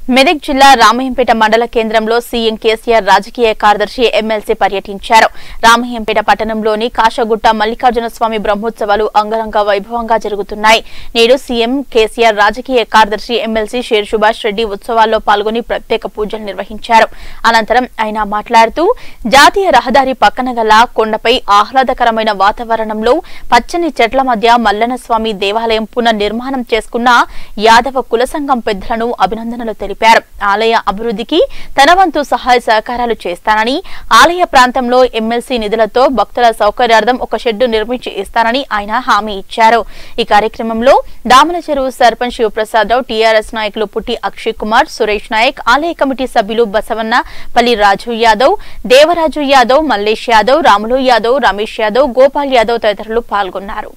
మెదక్ జిల్లా రామయ్యంపేట మండల కేంద్రంలో సీఎం కేసీఆర్ రాజకీయ కార్యదర్శి ఎమ్మెల్సీ పర్యటించారు రామయ్యంపేట పట్టణంలోని కాశగుట్ట మల్లికార్జున స్వామి బ్రహ్మోత్సవాలు అంగరంగ వైభవంగా జరుగుతున్నాయి నేడు సీఎం కేసీఆర్ రాజకీయ కార్యదర్శి ఎమ్మెల్సీ షేర్ సుభాష్ రెడ్డి ఉత్సవాల్లో పాల్గొని ప్రత్యేక పూజలు నిర్వహించారు అనంతరం ఆయన మాట్లాడుతూ జాతీయ రహదారి పక్కన గల కొండపై ఆహ్లాదకరమైన వాతావరణంలో పచ్చని చెట్ల మధ్య మల్లన్న స్వామి దేవాలయం పునర్నిర్మాణం చేసుకున్న యాదవ కుల సంఘం పెద్దలను అభినందనలు తెలిపారు ఆలయ అభివృద్ధికి తన వంతు సహాయ సహకారాలు చేస్తానని ఆలయ ప్రాంతంలో ఎమ్మెల్సీ నిధులతో భక్తుల సౌకర్యార్థం ఒక షెడ్డు నిర్మించి ఇస్తానని ఆయన హామీ ఇచ్చారు ఈ కార్యక్రమంలో దామల చెరువు సర్పంచ్ శివప్రసాద్ రావు టీఆర్ఎస్ నాయకులు పుట్టి అక్షయ్ కుమార్ సురేష్ నాయక్ ఆలయ కమిటీ సభ్యులు బసవన్న పల్లి రాజు యాదవ్ దేవరాజు యాదవ్ మల్లేష్ యాదవ్ రాములు యాదవ్ రమేష్ యాదవ్ గోపాల్ యాదవ్ తదితరులు పాల్గొన్నారు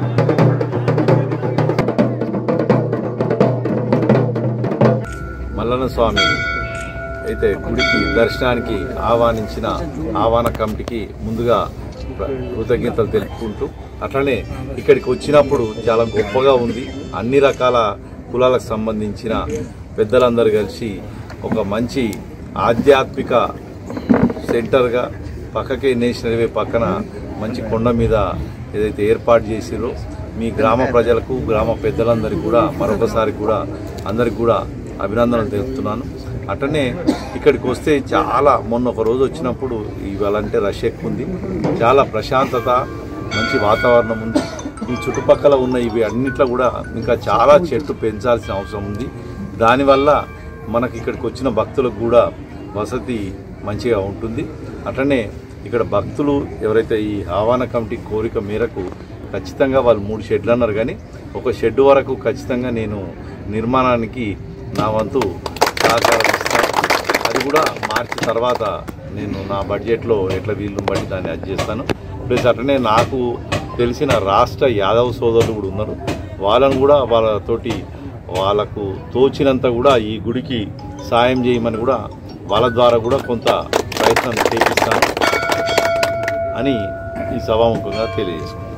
మల్లన్న స్వామి అయితే గుడికి దర్శనానికి ఆహ్వానించిన ఆహ్వాన కమిటీకి ముందుగా ప్ర- కృతజ్ఞతలు తెలుపుకుంటూ అట్లనే ఇక్కడికి వచ్చినప్పుడు చాలా గొప్పగా ఉంది అన్ని రకాల కులాలకు సంబంధించిన పెద్దలందరూ కలిసి ఒక మంచి ఆధ్యాత్మిక సెంటర్గా పక్కకే నేషనల్ హైవే పక్కన మంచి కొండ మీద ఏదైతే ఏర్పాటు చేసిరో మీ గ్రామ ప్రజలకు గ్రామ పెద్దలందరికీ కూడా మరొకసారి కూడా అందరికి కూడా అభినందనలు తెలుపుతున్నాను అట్లనే ఇక్కడికి వస్తే చాలా మొన్న ఒక రోజు వచ్చినప్పుడు ఇవాళ అంటే రష్ ఎక్కువ ఉంది చాలా ప్రశాంతత మంచి వాతావరణం ఉంది ఈ చుట్టుపక్కల ఉన్న ఇవి అన్నిట్లో కూడా ఇంకా చాలా చెట్లు పెంచాల్సిన అవసరం ఉంది దానివల్ల మనకి ఇక్కడికి వచ్చిన భక్తులకు కూడా వసతి మంచిగా ఉంటుంది అట్లనే ఇక్కడ భక్తులు ఎవరైతే ఈ ఆహ్వాన కమిటీ కోరిక మేరకు ఖచ్చితంగా వాళ్ళు మూడు షెడ్లు అన్నారు కానీ ఒక షెడ్ వరకు ఖచ్చితంగా నేను నిర్మాణానికి నా వంతు సహకారం ఇస్తాను అది కూడా మార్చి తర్వాత నేను నా బడ్జెట్లో ఎట్లా వీలుని బట్టి దాన్ని అది చేస్తాను ప్లస్ అట్లనే నాకు తెలిసిన రాష్ట్ర యాదవ్ సోదరులు కూడా ఉన్నారు వాళ్ళను కూడా వాళ్ళతోటి వాళ్ళకు తోచినంత కూడా ఈ గుడికి సాయం చేయమని కూడా వాళ్ళ ద్వారా కూడా కొంత ప్రయత్నం చేపిస్తాను అని ఈ సభాముఖంగా తెలియజేసుకున్నాను